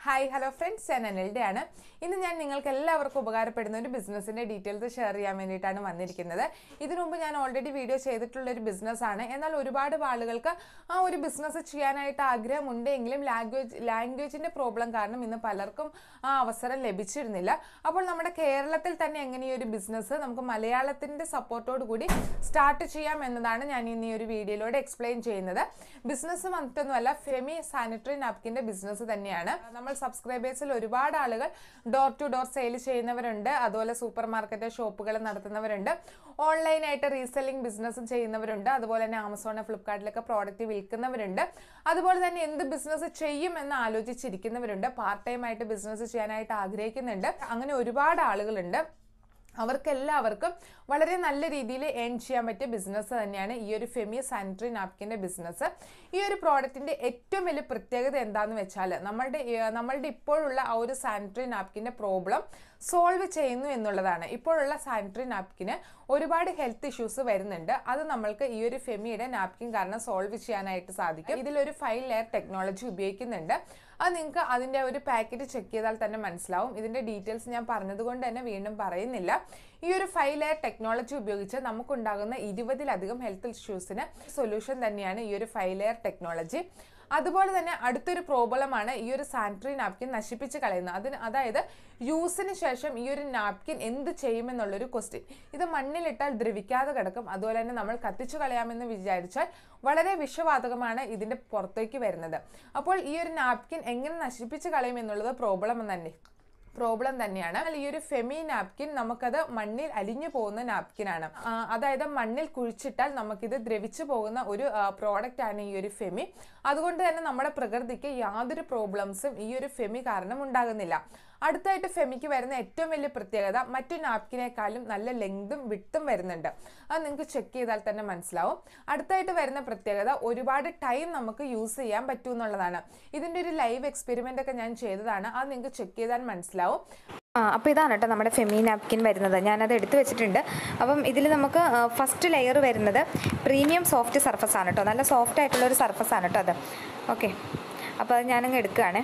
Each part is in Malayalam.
ഹായ് ഹലോ ഫ്രണ്ട്സ് ഞാൻ അനിൽഡെ ആണ് ഇന്ന് ഞാൻ നിങ്ങൾക്ക് എല്ലാവർക്കും ഉപകാരപ്പെടുന്ന ഒരു ബിസിനസ്സിന്റെ ഡീറ്റെയിൽസ് ഷെയർ ചെയ്യാൻ വേണ്ടിയിട്ടാണ് വന്നിരിക്കുന്നത് ഇതിനു മുമ്പ് ഞാൻ ഓൾറെഡി വീഡിയോ ചെയ്തിട്ടുള്ള ഒരു ബിസിനസ്സാണ് എന്നാൽ ഒരുപാട് ആളുകൾക്ക് ആ ഒരു ബിസിനസ് ചെയ്യാനായിട്ട് ആഗ്രഹമുണ്ടെങ്കിലും ലാംഗ്വേജ് ലാംഗ്വേജിന്റെ പ്രോബ്ലം കാരണം ഇന്ന് പലർക്കും ആ അവസരം ലഭിച്ചിരുന്നില്ല അപ്പോൾ നമ്മുടെ കേരളത്തിൽ തന്നെ എങ്ങനെ ഈ ഒരു ബിസിനസ് നമുക്ക് മലയാളത്തിന്റെ സപ്പോർട്ടോട് കൂടി സ്റ്റാർട്ട് ചെയ്യാം എന്നതാണ് ഞാൻ ഇന്ന് ഈ ഒരു വീഡിയോയിലൂടെ എക്സ്പ്ലെയിൻ ചെയ്യുന്നത് ബിസിനസ് മറ്റൊന്നുമല്ല ഫെമി സാനിറ്ററി നാപ്കിന്റെ ബിസിനസ് തന്നെയാണ് നമ്മൾ സബ്സ്ക്രൈബേഴ്സിൽ ഒരുപാട് ആളുകൾ ഡോർ ടു ഡോർ സെയിൽ ചെയ്യുന്നവരുണ്ട് അതുപോലെ സൂപ്പർ മാർക്കറ്റ് ഷോപ്പുകൾ നടത്തുന്നവരുണ്ട് ഓൺലൈനായിട്ട് റീസെല്ലിംഗ് ബിസിനസ് ചെയ്യുന്നവരുണ്ട് അതുപോലെ തന്നെ ആമസോൺ ഫ്ലിപ്കാർട്ടിലൊക്കെ പ്രോഡക്റ്റ് വിൽക്കുന്നവരുണ്ട് അതുപോലെ തന്നെ എന്ത് ബിസിനസ് ചെയ്യും എന്ന് ആലോചിച്ചിരിക്കുന്നവരുണ്ട് പാർട്ട് ടൈം ആയിട്ട് ബിസിനസ് ചെയ്യാനായിട്ട് ആഗ്രഹിക്കുന്നുണ്ട് അങ്ങനെ ഒരുപാട് ആളുകളുണ്ട് അവർക്കെല്ലാവർക്കും വളരെ നല്ല രീതിയിൽ ഏൺ ചെയ്യാൻ പറ്റിയ ബിസിനസ് തന്നെയാണ് ഈ ഒരു ഫെമി സാനിറ്ററി നാപ്കിൻ്റെ ബിസിനസ് ഈ ഒരു പ്രോഡക്റ്റിൻ്റെ ഏറ്റവും വലിയ പ്രത്യേകത എന്താണെന്ന് വെച്ചാൽ നമ്മളുടെ ഏർ, നമ്മളുടെ ഇപ്പോഴുള്ള ആ ഒരു സാനിറ്ററി നാപ്കിൻ്റെ പ്രോബ്ലം സോൾവ് ചെയ്യുന്നു എന്നുള്ളതാണ് ഇപ്പോഴുള്ള സാനിറ്ററി നാപ്കിന് ഒരുപാട് ഹെൽത്ത് ഇഷ്യൂസ് വരുന്നുണ്ട് അത് നമ്മൾക്ക് ഈ ഒരു ഫെമിയുടെ നാപ്കിൻ കാരണം സോൾവ് ചെയ്യാനായിട്ട് സാധിക്കും ഇതിലൊരു ഫൈവ് ലെയർ ടെക്നോളജി ഉപയോഗിക്കുന്നുണ്ട് അത് നിങ്ങൾക്ക് അതിൻ്റെ ഒരു പാക്കറ്റ് ചെക്ക് ചെയ്താൽ തന്നെ മനസ്സിലാവും ഇതിൻ്റെ ഡീറ്റെയിൽസ് ഞാൻ പറഞ്ഞതുകൊണ്ട് തന്നെ വീണ്ടും പറയുന്നില്ല ഈ ഒരു ഫൈവ് ലെയർ ടെക്നോളജി ഉപയോഗിച്ച് നമുക്കുണ്ടാകുന്ന ഇരുപതിലധികം ഹെൽത്ത് ഇഷ്യൂസിന് സൊല്യൂഷൻ തന്നെയാണ് ഈ ഒരു ഫൈവ് ലെയർ ടെക്നോളജി അതുപോലെ തന്നെ അടുത്തൊരു പ്രോബ്ലമാണ് ഈ ഒരു സാനിറ്ററി നാപ്കിൻ നശിപ്പിച്ച് കളയുന്നത് അതിന് അതായത് യൂസിന് ശേഷം ഈ ഒരു നാപ്കിൻ എന്ത് ചെയ്യുമെന്നുള്ളൊരു ക്വസ്റ്റ്യൻ ഇത് മണ്ണിലിട്ടാൽ ദ്രവിക്കാതെ കിടക്കും അതുപോലെ തന്നെ നമ്മൾ കത്തിച്ചു കളയാമെന്ന് വിചാരിച്ചാൽ വളരെ വിഷവാതകമാണ് ഇതിൻ്റെ പുറത്തേക്ക് വരുന്നത് അപ്പോൾ ഈ ഒരു നാപ്കിൻ എങ്ങനെ നശിപ്പിച്ച് കളയും എന്നുള്ളത് പ്രോബ്ലം തന്നെ പ്രോബ്ലം തന്നെയാണ് എന്നാൽ ഈ ഒരു ഫെമി നാപ്കിൻ നമുക്കത് മണ്ണിൽ അലിഞ്ഞു പോകുന്ന നാപ്കിനാണ് ആ, അതായത് മണ്ണിൽ കുഴിച്ചിട്ടാൽ നമുക്കിത് ദ്രവിച്ചു പോകുന്ന ഒരു പ്രോഡക്റ്റ് ആണ് ഈ ഒരു ഫെമി അതുകൊണ്ട് തന്നെ നമ്മുടെ പ്രകൃതിക്ക് യാതൊരു പ്രോബ്ലംസും ഈ ഒരു ഫെമി കാരണം ഉണ്ടാകുന്നില്ല അടുത്തായിട്ട് ഫെമിക്ക് വരുന്ന ഏറ്റവും വലിയ പ്രത്യേകത മറ്റു നാപ്കിനേക്കാളും നല്ല ലെങ്തും വിട്ടും വരുന്നുണ്ട് അത് നിങ്ങൾക്ക് ചെക്ക് ചെയ്താൽ തന്നെ മനസ്സിലാവും അടുത്തായിട്ട് വരുന്ന പ്രത്യേകത ഒരുപാട് ടൈം നമുക്ക് യൂസ് ചെയ്യാൻ പറ്റും എന്നുള്ളതാണ് ഇതിൻ്റെ ഒരു ലൈവ് എക്സ്പെരിമെൻ്റ് ഒക്കെ ഞാൻ ചെയ്തതാണ് അത് നിങ്ങൾക്ക് ചെക്ക് ചെയ്താൽ മനസ്സിലാവും ആ അപ്പോൾ ഇതാണ് കേട്ടോ നമ്മുടെ ഫെമി നാപ്കിൻ വരുന്നത് ഞാനത് എടുത്തു വെച്ചിട്ടുണ്ട് അപ്പം ഇതിൽ നമുക്ക് ഫസ്റ്റ് ലെയർ വരുന്നത് പ്രീമിയം സോഫ്റ്റ് സർഫസ് ആണ് കേട്ടോ നല്ല സോഫ്റ്റ് ആയിട്ടുള്ള ഒരു സർഫസ് ആണ് കേട്ടോ അത് ഓക്കെ അപ്പോൾ അത് ഞാനങ്ങ് എടുക്കുകയാണ്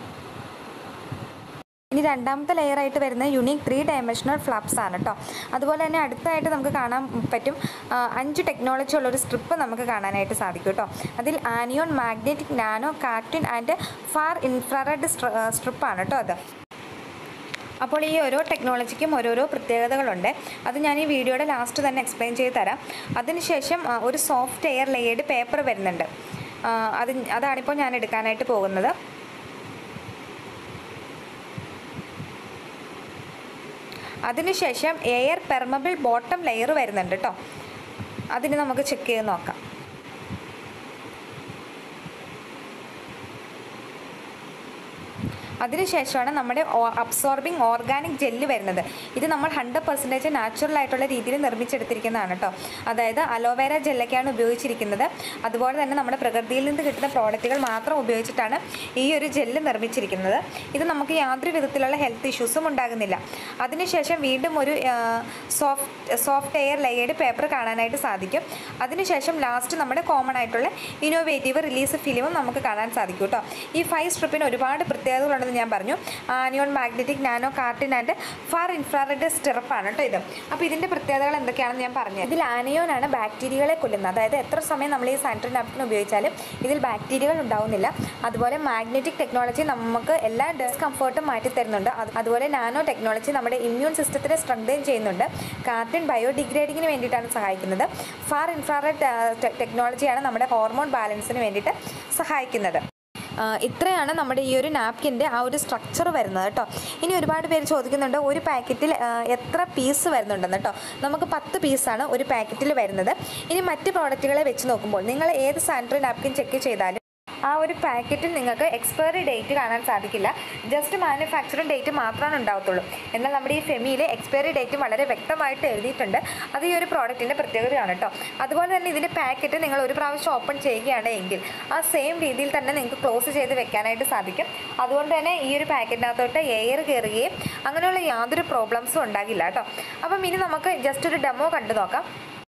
ഇനി രണ്ടാമത്തെ ലെയർ ആയിട്ട് വരുന്ന യുണീക്ക് ത്രീ ഡയമെൻഷണൽ ഫ്ലാപ്സ് ആണ് കേട്ടോ അതുപോലെ തന്നെ അടുത്തായിട്ട് നമുക്ക് കാണാൻ പറ്റും ആ, അഞ്ച് ടെക്നോളജി ഉള്ള ഒരു സ്ട്രിപ്പ് നമുക്ക് കാണാനായിട്ട് സാധിക്കും കേട്ടോ അതിൽ ആനിയോൺ മാഗ്നറ്റിക് നാനോ കാർട്ടിൻ ആൻഡ് ഫാർ ഇൻഫ്രാറെഡ് സ്ട്രിപ്പാണ് കേട്ടോ അത് അപ്പോൾ ഈ ഓരോ ടെക്നോളജിക്കും ഓരോരോ പ്രത്യേകതകളുണ്ട് അത് ഞാൻ ഈ വീഡിയോയുടെ ലാസ്റ്റ് തന്നെ എക്സ്പ്ലെയിൻ ചെയ്ത് തരാം അതിനുശേഷം ആ, ഒരു സോഫ്റ്റ് എയർ ലെയേഡ് പേപ്പർ വരുന്നുണ്ട് ആ, അത് അതാണിപ്പോൾ ഞാൻ എടുക്കാനായിട്ട് പോകുന്നത് അതിനുശേഷം എയർ പെർമബിൾ ബോട്ടം ലെയർ വരുന്നുണ്ട് കേട്ടോ അതിന് നമുക്ക് ചെക്ക് ചെയ്ത് നോക്കാം അതിനുശേഷമാണ് നമ്മുടെ അബ്സോർബിങ് ഓർഗാനിക് ജെല്ല് വരുന്നത് ഇത് നമ്മൾ ഹൺഡ്രഡ് പെർസെൻറ്റേജ് നാച്ചുറൽ ആയിട്ടുള്ള രീതിയിൽ നിർമ്മിച്ചെടുത്തിരിക്കുന്നതാണ് കേട്ടോ അതായത് അലോവേര ജെല്ലൊക്കെയാണ് ഉപയോഗിച്ചിരിക്കുന്നത് അതുപോലെ തന്നെ നമ്മുടെ പ്രകൃതിയിൽ നിന്ന് കിട്ടുന്ന പ്രോഡക്റ്റുകൾ മാത്രം ഉപയോഗിച്ചിട്ടാണ് ഈ ഒരു ജെല്ല് നിർമ്മിച്ചിരിക്കുന്നത് ഇത് നമുക്ക് യാതൊരു വിധത്തിലുള്ള ഹെൽത്ത് ഇഷ്യൂസും ഉണ്ടാകുന്നില്ല അതിനുശേഷം വീണ്ടും ഒരു soft soft air layered paper കാണാനായിട്ട് സാധിക്കും അതിനുശേഷം ലാസ്റ്റ് നമ്മുടെ കോമൺ ആയിട്ടുള്ള ഇന്നോവേറ്റീവ് റിലീസ് ഫിലിമും നമുക്ക് കാണാൻ സാധിക്കും കേട്ടോ ഈ ഫൈവ് സ്ട്രിപ്പിന് ഒരുപാട് പ്രത്യേകതകളുണ്ടെന്ന് ഞാൻ പറഞ്ഞു ആനിയോൺ മാഗ്നറ്റിക് നാനോ കാർട്ടിൻ ആൻഡ് ഫാർ ഇൻഫ്രാറെഡ് സ്റ്റിറപ്പാണ് കേട്ടോ ഇത് അപ്പോൾ ഇതിൻ്റെ പ്രത്യേകതകൾ എന്തൊക്കെയാണെന്ന് ഞാൻ പറഞ്ഞു ഇതിൽ ആനിയോൺ ആണ് ബാക്ടീരിയകളെ കൊല്ലുന്നത് അതായത് എത്ര സമയം നമ്മൾ ഈ സാനിറ്ററി നാപ്കിൻ ഉപയോഗിച്ചാലും ഇതിൽ ബാക്ടീരിയകൾ ഉണ്ടാവുന്നില്ല അതുപോലെ മാഗ്നറ്റിക് ടെക്നോളജി നമുക്ക് എല്ലാ ഡിസ്കംഫർട്ടും മാറ്റി തരുന്നുണ്ട് അത് അതുപോലെ നാനോ ടെക്നോളജി നമ്മുടെ ഇമ്മ്യൂൺ സിസ്റ്റത്തിനെ സ്ട്രെങ്തൻ ചെയ്യുന്നുണ്ട് കാർട്ടിൻ ബയോഡിഗ്രേഡിങ്ങിന് വേണ്ടിയിട്ടാണ് സഹായിക്കുന്നത് ഫാർ ഇൻഫ്രാറെഡ് ടെക്നോളജിയാണ് നമ്മുടെ ഹോർമോൺ ബാലൻസിന് വേണ്ടിയിട്ട് സഹായിക്കുന്നത് ആ, ഇത്രയാണ് നമ്മുടെ ഈ ഒരു നാപ്കിൻ്റെ ആ ഒരു സ്ട്രക്ചർ വരുന്നത് കേട്ടോ ഇനി ഒരുപാട് പേര് ചോദിക്കുന്നുണ്ട് ഒരു പാക്കറ്റിൽ ആ, എത്ര പീസ് വരുന്നുണ്ടെന്ന് കേട്ടോ നമുക്ക് പത്ത് പീസാണ് ഒരു പാക്കറ്റിൽ വരുന്നത് ഇനി മറ്റ് പ്രോഡക്റ്റുകളെ വെച്ച് നോക്കുമ്പോൾ നിങ്ങൾ ഏത് സാനിറ്ററി നാപ്കിൻ ചെക്ക് ചെയ്താലും ആ ഒരു പാക്കറ്റിൽ നിങ്ങൾക്ക് എക്സ്പയറി ഡേറ്റ് കാണാൻ സാധിക്കില്ല ജസ്റ്റ് മാനുഫാക്ചറിങ് ഡേറ്റ് മാത്രമാണ് ഉണ്ടാവത്തുള്ളൂ എന്നാൽ നമ്മുടെ ഈ ഫെമിയിൽ എക്സ്പയറി ഡേറ്റ് വളരെ വ്യക്തമായിട്ട് എഴുതിയിട്ടുണ്ട് അത് ഈ ഒരു പ്രോഡക്റ്റിൻ്റെ പ്രത്യേകതയാണ് കേട്ടോ അതുപോലെ തന്നെ ഇതിൻ്റെ പാക്കറ്റ് നിങ്ങൾ ഒരു പ്രാവശ്യം ഓപ്പൺ ചെയ്യുകയാണ് എങ്കിൽ ആ സെയിം രീതിയിൽ തന്നെ നിങ്ങൾക്ക് ക്ലോസ് ചെയ്ത് വെക്കാനായിട്ട് സാധിക്കും അതുകൊണ്ട് തന്നെ ഈ ഒരു പാക്കറ്റിനകത്തോട്ട് എയർ കയറുകയും അങ്ങനെയുള്ള യാതൊരു പ്രോബ്ലംസും ഉണ്ടാകില്ല കേട്ടോ അപ്പം ഇനി നമുക്ക് ജസ്റ്റ് ഒരു ഡെമോ കണ്ടു നോക്കാം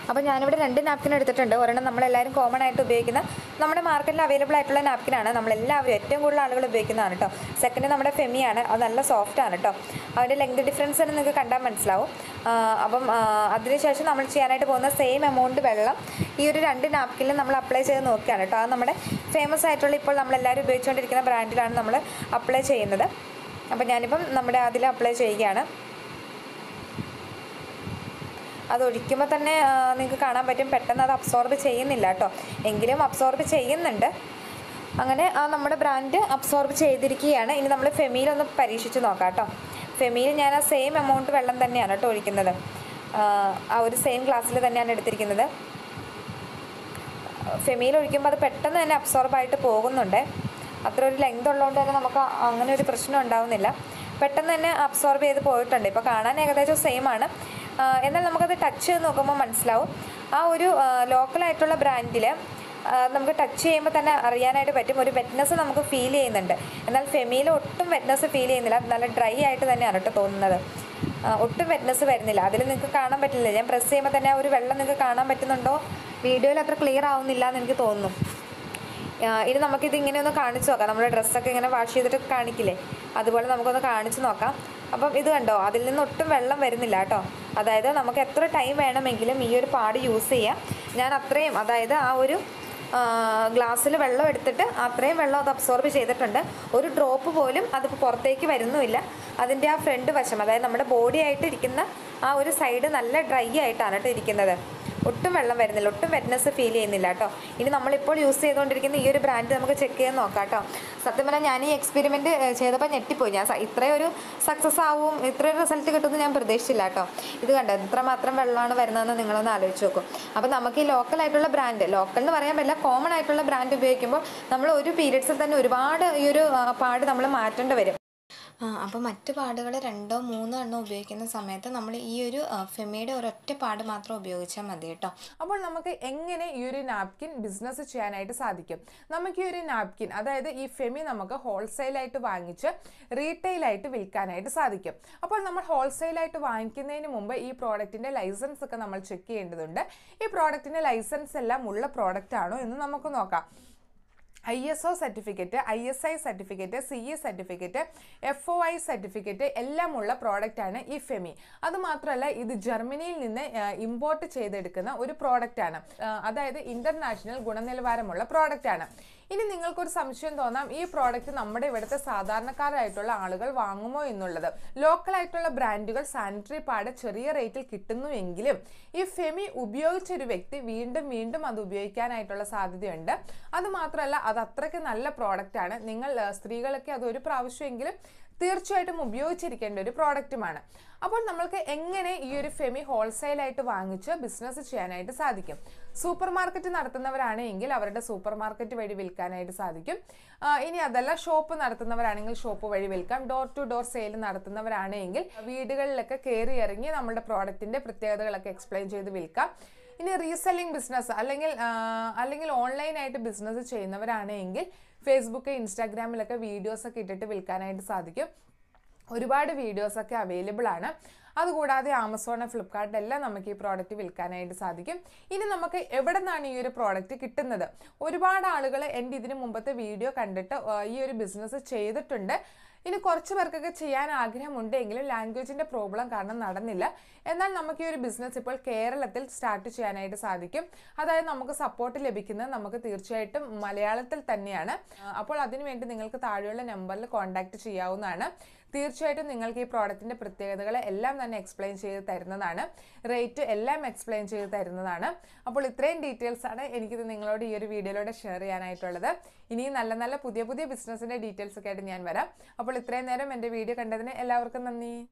അപ്പോൾ ഞാനിവിടെ രണ്ട് നാപ്കിൻ എടുത്തിട്ടുണ്ട് ഒരെണ്ണം നമ്മളെല്ലാവരും കോമൺ ആയിട്ട് ഉപയോഗിക്കുന്ന നമ്മുടെ മാർക്കറ്റിൽ അവൈലബിൾ ആയിട്ടുള്ള നാപ്കിനാണ് നമ്മളെല്ലാവരും ഏറ്റവും കൂടുതൽ ആളുകൾ ഉപയോഗിക്കുന്നതാണ് കേട്ടോ സെക്കൻഡ് നമ്മുടെ ഫെമിയാണ് അത് നല്ല സോഫ്റ്റ് ആണ് കേട്ടോ അതിൻ്റെ ലെങ്ത് ഡിഫറൻസ് തന്നെ നിങ്ങൾക്ക് കണ്ടാൽ മനസ്സിലാവും ആ, അപ്പം ആ, അതിനുശേഷം നമ്മൾ ചെയ്യാനായിട്ട് പോകുന്ന സെയിം എമൗണ്ട് വെള്ളം ഈ ഒരു രണ്ട് നാപ്കിനിൽ നമ്മൾ അപ്ലൈ ചെയ്ത് നോക്കുകയാണ് കേട്ടോ അത് നമ്മുടെ ഫേമസ് ആയിട്ടുള്ള ഇപ്പോൾ നമ്മളെല്ലാവരും ഉപയോഗിച്ചുകൊണ്ടിരിക്കുന്ന ബ്രാൻഡിലാണ് നമ്മൾ അപ്ലൈ ചെയ്യുന്നത് അപ്പോൾ ഞാനിപ്പം നമ്മുടെ അതിൽ അപ്ലൈ ചെയ്യുകയാണ് അത് ഒഴിക്കുമ്പോൾ തന്നെ നിങ്ങൾക്ക് കാണാൻ പറ്റും പെട്ടെന്ന് അത് അബ്സോർബ് ചെയ്യുന്നില്ല കേട്ടോ എങ്കിലും അബ്സോർബ് ചെയ്യുന്നുണ്ട് അങ്ങനെ ആ നമ്മുടെ ബ്രാൻഡ് അബ്സോർബ് ചെയ്തിരിക്കുകയാണ് ഇനി നമ്മൾ ഫെമിയിലൊന്ന് പരീക്ഷിച്ച് നോക്കാം കേട്ടോ ഫെമിയിൽ ഞാൻ ആ സെയിം എമൗണ്ട് വെള്ളം തന്നെയാണ് കേട്ടോ ഒഴിക്കുന്നത് ആ, ആ ഒരു സെയിം ഗ്ലാസ്സിൽ തന്നെയാണ് എടുത്തിരിക്കുന്നത് ഫെമിയിൽ ഒഴിക്കുമ്പോൾ അത് പെട്ടെന്ന് തന്നെ അബ്സോർബായിട്ട് പോകുന്നുണ്ട് അത്ര ഒരു ലെങ്ത് ഉള്ളതുകൊണ്ട് തന്നെ നമുക്ക് അങ്ങനെ ഒരു പ്രശ്നം ഉണ്ടാവുന്നില്ല പെട്ടെന്ന് തന്നെ അബ്സോർബ് ചെയ്ത് പോയിട്ടുണ്ട് ഇപ്പോൾ കാണാൻ ഏകദേശം സെയിം ആണ് ആ, എന്നാൽ നമുക്കത് ടച്ച് ചെയ്ത് നോക്കുമ്പോൾ മനസ്സിലാവും ആ ഒരു ലോക്കലായിട്ടുള്ള ബ്രാൻഡിൽ നമുക്ക് ടച്ച് ചെയ്യുമ്പോൾ തന്നെ അറിയാനായിട്ട് പറ്റും ഒരു വെറ്റ്നസ് നമുക്ക് ഫീൽ ചെയ്യുന്നുണ്ട് എന്നാൽ ഫെമിയിൽ ഒട്ടും വെറ്റ്നസ് ഫീൽ ചെയ്യുന്നില്ല നല്ല ഡ്രൈ ആയിട്ട് തന്നെയാണ് കേട്ടോ തോന്നുന്നത് ആ, ഒട്ടും വെറ്റ്നസ് വരുന്നില്ല അതിൽ നിങ്ങൾക്ക് കാണാൻ പറ്റില്ല ഞാൻ പ്രസ് ചെയ്യുമ്പോൾ തന്നെ ആ ഒരു വെള്ളം നിങ്ങൾക്ക് കാണാൻ പറ്റുന്നുണ്ടോ വീഡിയോയിൽ അത്ര ക്ലിയർ ആവുന്നില്ല എന്ന് എനിക്ക് തോന്നുന്നു ആ, ഇനി നമുക്കിത് ഇങ്ങനെ ഒന്ന് കാണിച്ചു നോക്കാം നമ്മുടെ ഡ്രസ്സൊക്കെ ഇങ്ങനെ വാഷ് ചെയ്തിട്ട് കാണിക്കില്ലേ അതുപോലെ നമുക്കൊന്ന് കാണിച്ചു നോക്കാം അപ്പം ഇത് കണ്ടോ അതിൽ നിന്ന് ഒട്ടും വെള്ളം വരുന്നില്ല കേട്ടോ അതായത് നമുക്ക് എത്ര ടൈം വേണമെങ്കിലും ഈ ഒരു പാട് യൂസ് ചെയ്യാം ഞാൻ അത്രയും അതായത് ആ ഒരു ഗ്ലാസ്സിൽ വെള്ളം എടുത്തിട്ട് അത്രയും വെള്ളം അത് അബ്സോർബ് ചെയ്തിട്ടുണ്ട് ഒരു ഡ്രോപ്പ് പോലും അത് പുറത്തേക്ക് വരുന്നുമില്ല അതിൻ്റെ ആ ഫ്രണ്ട് വശം അതായത് നമ്മുടെ ബോഡി ആയിട്ട് ഇരിക്കുന്ന ആ ഒരു സൈഡ് നല്ല ഡ്രൈ ആയിട്ടാണ് കേട്ടോ ഇരിക്കുന്നത് ഒട്ടും വെള്ളം വരുന്നില്ല ഒട്ടും വെറ്റ്നസ് ഫീൽ ചെയ്യുന്നില്ല കേട്ടോ ഇനി നമ്മളിപ്പോൾ യൂസ് ചെയ്തുകൊണ്ടിരിക്കുന്ന ഈ ഒരു ബ്രാൻഡ് നമുക്ക് ചെക്ക് ചെയ്ത് നോക്കാം കേട്ടോ സത്യം പറഞ്ഞാൽ ഞാൻ ഈ എക്സ്പെരിമെൻറ്റ് ചെയ്തപ്പോൾ ഞെട്ടിപ്പോയി ഞാൻ സ- ഇത്രയും ഒരു സക്സസ് ആവും ഇത്രയും റിസൾട്ട് കിട്ടുമെന്ന് ഞാൻ പ്രതീക്ഷിച്ചില്ല കേട്ടോ ഇത് കണ്ടോ ഇത്രമാത്രം വെള്ളമാണ് വരുന്നതെന്ന് നിങ്ങളൊന്ന് ആലോചിച്ച് നോക്കും അപ്പോൾ നമുക്ക് ഈ ലോക്കൽ ആയിട്ടുള്ള ബ്രാൻഡ് ലോക്കൽ എന്ന് പറയാൻ പറ്റില്ല കോമൺ ആയിട്ടുള്ള ബ്രാൻഡ് ഉപയോഗിക്കുമ്പോൾ നമ്മൾ ഒരു പീരിയഡ്സിൽ തന്നെ ഒരുപാട് ഈ ഒരു ആ, പാട് നമ്മൾ മാറ്റേണ്ടി വരും അപ്പോൾ മറ്റു പാടുകൾ രണ്ടോ മൂന്നോ എണ്ണം ഉപയോഗിക്കുന്ന സമയത്ത് നമ്മൾ ഈ ഒരു ആ, ഫെമിയുടെ ഒരൊറ്റ പാട് മാത്രം ഉപയോഗിച്ചാൽ മതി കേട്ടോ അപ്പോൾ നമുക്ക് എങ്ങനെ ഈ ഒരു നാപ്കിൻ ബിസിനസ് ചെയ്യാനായിട്ട് സാധിക്കും നമുക്ക് ഈ ഒരു നാപ്കിൻ അതായത് ഈ ഫെമി നമുക്ക് ഹോൾസെയിലായിട്ട് വാങ്ങിച്ച് റീറ്റെയിലായിട്ട് വിൽക്കാനായിട്ട് സാധിക്കും അപ്പോൾ നമ്മൾ ഹോൾസെയിലായിട്ട് വാങ്ങിക്കുന്നതിന് മുമ്പ് ഈ പ്രോഡക്റ്റിൻ്റെ ലൈസൻസ് ഒക്കെ നമ്മൾ ചെക്ക് ചെയ്യേണ്ടതുണ്ട് ഈ പ്രോഡക്റ്റിൻ്റെ ലൈസൻസ് എല്ലാം ഉള്ള പ്രോഡക്റ്റ് ആണോ എന്ന് നമുക്ക് നോക്കാം I S O certificate I S I certificate C E certificate F O I certificate എല്ലാമുള്ള പ്രോഡക്റ്റാണ് ഈ ഫെമി അതുമാത്രമല്ല ഇത് ജർമ്മനിയിൽ നിന്ന് ഇമ്പോർട്ട് ചെയ്തെടുക്കുന്ന ഒരു പ്രോഡക്റ്റാണ് അതായത് ഇൻ്റർനാഷണൽ ഗുണനിലവാരമുള്ള പ്രോഡക്റ്റാണ് ഇനി നിങ്ങൾക്കൊരു സംശയം തോന്നാം ഈ പ്രോഡക്റ്റ് നമ്മുടെ ഇവിടുത്തെ സാധാരണക്കാരായിട്ടുള്ള ആളുകൾ വാങ്ങുമോ എന്നുള്ളത് ലോക്കലായിട്ടുള്ള ബ്രാൻഡുകൾ സാനിറ്ററി പാഡ് ചെറിയ റേറ്റിൽ കിട്ടുന്നുവെങ്കിലും ഈ ഫെമി ഉപയോഗിച്ചൊരു വ്യക്തി വീണ്ടും വീണ്ടും അത് ഉപയോഗിക്കാനായിട്ടുള്ള സാധ്യതയുണ്ട് അതുമാത്രമല്ല അത് അത്രയ്ക്ക് നല്ല പ്രോഡക്റ്റാണ് നിങ്ങൾ ആ, സ്ത്രീകളൊക്കെ അത് ഒരു പ്രാവശ്യമെങ്കിലും തീർച്ചയായിട്ടും ഉപയോഗിച്ചിരിക്കേണ്ട ഒരു പ്രോഡക്റ്റുമാണ് അപ്പോൾ നമ്മൾക്ക് എങ്ങനെ ഈ ഒരു ഫെമി ഹോൾസെയിലായിട്ട് വാങ്ങിച്ച് ബിസിനസ് ചെയ്യാനായിട്ട് സാധിക്കും സൂപ്പർ മാർക്കറ്റ് നടത്തുന്നവരാണെങ്കിൽ അവരുടെ സൂപ്പർ മാർക്കറ്റ് വഴി വിൽക്കാനായിട്ട് സാധിക്കും ആ, ഇനി അതല്ല ഷോപ്പ് നടത്തുന്നവരാണെങ്കിൽ ഷോപ്പ് വഴി വിൽക്കാം ഡോർ ടു ഡോർ സെയിൽ നടത്തുന്നവരാണെങ്കിൽ വീടുകളിലൊക്കെ കയറി ഇറങ്ങി നമ്മുടെ പ്രോഡക്റ്റിന്റെ പ്രത്യേകതകളൊക്കെ എക്സ്പ്ലെയിൻ ചെയ്ത് വിൽക്കാം ഇനി റീസെല്ലിംഗ് ബിസിനസ് അല്ലെങ്കിൽ ആ, അല്ലെങ്കിൽ ഓൺലൈനായിട്ട് ബിസിനസ് ചെയ്യുന്നവരാണെങ്കിൽ ഫേസ്ബുക്ക് ഇൻസ്റ്റാഗ്രാമിലൊക്കെ വീഡിയോസൊക്കെ ഇട്ടിട്ട് വിൽക്കാനായിട്ട് സാധിക്കും ഒരുപാട് വീഡിയോസൊക്കെ അവൈലബിൾ ആണ് അതുകൂടാതെ ആമസോൺ ഫ്ലിപ്കാർട്ടിലെല്ലാം നമുക്ക് ഈ പ്രോഡക്റ്റ് വിൽക്കാനായിട്ട് സാധിക്കും ഇനി നമുക്ക് എവിടെ നിന്നാണ് ഈ ഒരു പ്രോഡക്റ്റ് കിട്ടുന്നത് ഒരുപാട് ആളുകൾ എൻ്റെ ഇതിന് മുമ്പത്തെ വീഡിയോ കണ്ടിട്ട് ആ, ഈ ഒരു ബിസിനസ് ചെയ്തിട്ടുണ്ട് ഇനി കുറച്ച് പേർക്കൊക്കെ ചെയ്യാൻ ആഗ്രഹമുണ്ടെങ്കിലും ലാംഗ്വേജിൻ്റെ പ്രോബ്ലം കാരണം നടന്നില്ല എന്നാൽ നമുക്ക് ഈ ഒരു ബിസിനസ് ഇപ്പോൾ കേരളത്തിൽ സ്റ്റാർട്ട് ചെയ്യാനായിട്ട് സാധിക്കും അതായത് നമുക്ക് സപ്പോർട്ട് ലഭിക്കുന്നത് നമുക്ക് തീർച്ചയായിട്ടും മലയാളത്തിൽ തന്നെയാണ് ആ, അപ്പോൾ അതിനുവേണ്ടി നിങ്ങൾക്ക് താഴെയുള്ള നമ്പറിൽ കോൺടാക്റ്റ് ചെയ്യാവുന്നതാണ് തീർച്ചയായിട്ടും നിങ്ങൾക്ക് ഈ പ്രോഡക്റ്റിൻ്റെ പ്രത്യേകതകൾ എല്ലാം തന്നെ എക്സ്പ്ലെയിൻ ചെയ്ത് തരുന്നതാണ് റേറ്റ് എല്ലാം എക്സ്പ്ലെയിൻ ചെയ്ത് തരുന്നതാണ് അപ്പോൾ ഇത്രയും ഡീറ്റെയിൽസ് ആണ് എനിക്കിത് നിങ്ങളോട് ഈ ഒരു വീഡിയോയിലൂടെ ഷെയർ ചെയ്യാനായിട്ടുള്ളത് ഇനിയും നല്ല നല്ല പുതിയ പുതിയ ബിസിനസ്സിൻ്റെ ഡീറ്റെയിൽസ് ഒക്കെ ആയിട്ട് ഞാൻ വരാം അപ്പോൾ ഇത്രയും നേരം എൻ്റെ വീഡിയോ കണ്ടതിന് എല്ലാവർക്കും നന്ദി